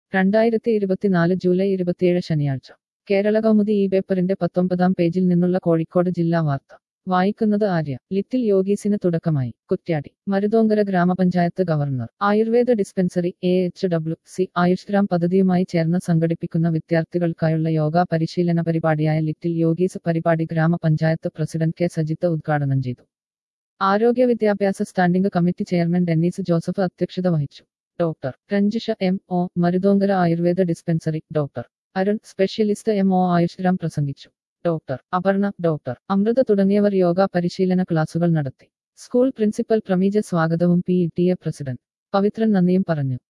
രണ്ടായിരത്തി ഇരുപത്തിനാല് ജൂലൈ ഇരുപത്തിയേഴ് ശനിയാഴ്ച കേരള കൗമുദി ഈ പേപ്പറിന്റെ പത്തൊമ്പതാം പേജിൽ നിന്നുള്ള കോഴിക്കോട് ജില്ലാ വാർത്ത വായിക്കുന്നത് ആര്യ ലിറ്റിൽ യോഗീസിന് തുടക്കമായി കുറ്റ്യാടി മരുതോങ്കര ഗ്രാമപഞ്ചായത്ത് government Ayurveda dispensary A H W C Ayushgram പദ്ധതിയുമായി ചേർന്ന് സംഘടിപ്പിക്കുന്ന വിദ്യാർത്ഥികൾക്കായുള്ള യോഗ പരിശീലന പരിപാടിയായ ലിറ്റിൽ യോഗീസ് പരിപാടി ഗ്രാമപഞ്ചായത്ത് പ്രസിഡന്റ് കെ സജിത്ത് ഉദ്ഘാടനം ചെയ്തു ആരോഗ്യ വിദ്യാഭ്യാസ standing committee chairman Dennis Joseph അധ്യക്ഷത വഹിച്ചു doctor Ranjisha M O Maruthonkara Ayurveda dispensary doctor Arun specialist M O Ayushgram പ്രസംഗിച്ചു ഡോക്ടർ അപർണ ഡോക്ടർ അമൃത തുടങ്ങിയവർ യോഗ പരിശീലന ക്ലാസുകൾ നടത്തി സ്കൂൾ പ്രിൻസിപ്പൽ പ്രമീജ സ്വാഗതവും P T A president Pavithran നന്ദിയും പറഞ്ഞു